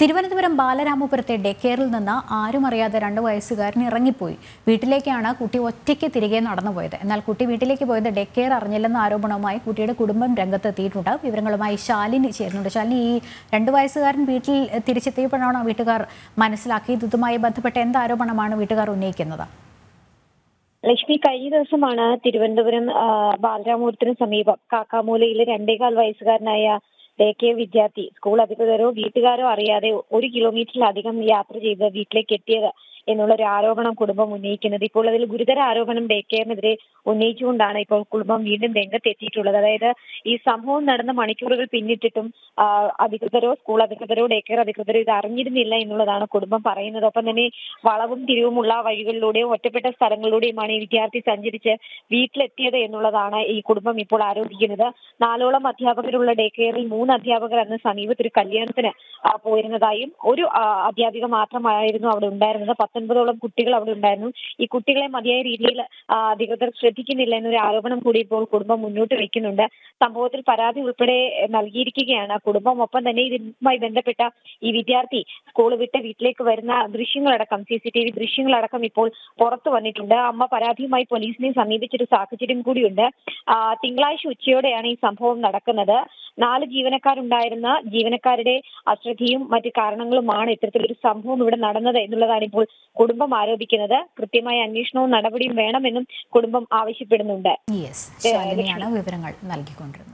Thiruvananthapuram ബാലരാമപുരത്തെ day കെയറിൽ നിന്ന് ആരും അറിയാതെ രണ്ട് വയസ്സുകാരൻ ഇറങ്ങിപ്പോയി വീട്ടിലേക്കാണ് കുട്ടി ഒറ്റയ്ക്ക് തിരികെ നടന്നുപോയത് എന്നാൽ കുട്ടി വീട്ടിലേക്ക് പോയത് ഡേ കെയർ അറിഞ്ഞില്ലെന്ന ആരോപണവുമായി കുട്ടിയുടെ കുടുംബം രംഗത്തെത്തിയിട്ടുണ്ട് വിവരങ്ങളുമായി ശാലിനി ചേരുന്നുണ്ട് ശാലിനി ഈ രണ്ട് വയസ്സുകാരൻ വീട്ടിൽ തിരിച്ചെത്തിയപ്പോഴാണോ വീട്ടുകാർ മനസ്സിലാക്കിയത് ഇതുമായി ബന്ധപ്പെട്ട എന്ത് ആരോപണമാണ് വീട്ടുകാർ ഉന്നയിക്കുന്നത് ലക്ഷ്മി കഴിഞ്ഞ ദിവസമാണ് തിരുവനന്തപുരം ആ, ബാലരാമപുരത്തിന് സമീപം കാക്കാമൂലയിലെ രണ്ടേകാൽ വയസ്സുകാരനായ ഡേ കെ വിദ്യാർത്ഥി സ്കൂൾ അധികൃതരോ വീട്ടുകാരോ അറിയാതെ ഒരു കിലോമീറ്ററിലധികം യാത്ര ചെയ്ത് വീട്ടിലേക്ക് എത്തിയത് എന്നുള്ള ഒരു ആരോപണം കുടുംബം ഉന്നയിക്കുന്നത് ഇപ്പോൾ അതിൽ ഗുരുതര ആരോപണം ഡേ കെയറിനെതിരെ ഉന്നയിച്ചുകൊണ്ടാണ് ഇപ്പോൾ കുടുംബം വീണ്ടും രംഗത്തെത്തിയിട്ടുള്ളത് അതായത് ഈ സംഭവം നടന്ന മണിക്കൂറുകൾ പിന്നിട്ടിട്ടും ആ, അധികൃതരോ സ്കൂൾ അധികൃതരോ ഡേ കെയർ അധികൃതരോ ഇത് അറിഞ്ഞിരുന്നില്ല എന്നുള്ളതാണ് കുടുംബം പറയുന്നത് ഒപ്പം തന്നെ വളവും തിരിവുമുള്ള വഴികളിലൂടെയും ഒറ്റപ്പെട്ട സ്ഥലങ്ങളിലൂടെയുമാണ് ഈ വിദ്യാർത്ഥി സഞ്ചരിച്ച് വീട്ടിലെത്തിയത് എന്നുള്ളതാണ് ഈ കുടുംബം ഇപ്പോൾ ആരോപിക്കുന്നത് നാലോളം അധ്യാപകരുള്ള ഡേ കെയറിൽ മൂന്ന് അധ്യാപകർ അന്ന് സമീപത്ത് ഒരു കല്യാണത്തിന് ആ, പോയിരുന്നതായും ഒരു ആ, അധ്യാപിക മാത്രമായിരുന്നു അവിടെ ഉണ്ടായിരുന്നത് പത്തൊൻപതോളം കുട്ടികൾ അവിടെ ഉണ്ടായിരുന്നു ഈ കുട്ടികളെ മതിയായ രീതിയിൽ ആ, അധികൃതർ ശ്രദ്ധിക്കുന്നില്ല എന്നൊരു ആരോപണം കൂടി ഇപ്പോൾ കുടുംബം മുന്നോട്ട് വെക്കുന്നുണ്ട് സംഭവത്തിൽ പരാതി ഉൾപ്പെടെ നൽകിയിരിക്കുകയാണ് കുടുംബം ഒപ്പം തന്നെ ഇതുമായി ബന്ധപ്പെട്ട ഈ വിദ്യാർത്ഥി സ്കൂൾ വിട്ട് വീട്ടിലേക്ക് വരുന്ന ദൃശ്യങ്ങളടക്കം സി സി ടി വി ദൃശ്യങ്ങളടക്കം ഇപ്പോൾ പുറത്തു വന്നിട്ടുണ്ട് അമ്മ പരാതിയുമായി പോലീസിനെ സമീപിച്ചൊരു സാഹചര്യം കൂടിയുണ്ട് ആ, തിങ്കളാഴ്ച ഉച്ചയോടെയാണ് ഈ സംഭവം നടക്കുന്നത് നാല് ജീവനക്കാരുണ്ടായിരുന്ന ജീവനക്കാരുടെ അശ്രദ്ധയും മറ്റു കാരണങ്ങളുമാണ് ഇത്തരത്തിലൊരു സംഭവം ഇവിടെ നടന്നത് എന്നുള്ളതാണ് ഇപ്പോൾ കുടുംബം ആരോപിക്കുന്നത് കൃത്യമായ അന്വേഷണവും നടപടിയും വേണമെന്നും കുടുംബം ആവശ്യപ്പെടുന്നുണ്ട് യെസ് ശാലിനിയാണ് വിവരങ്ങൾ നൽകിക്കൊണ്ടിരുന്നത്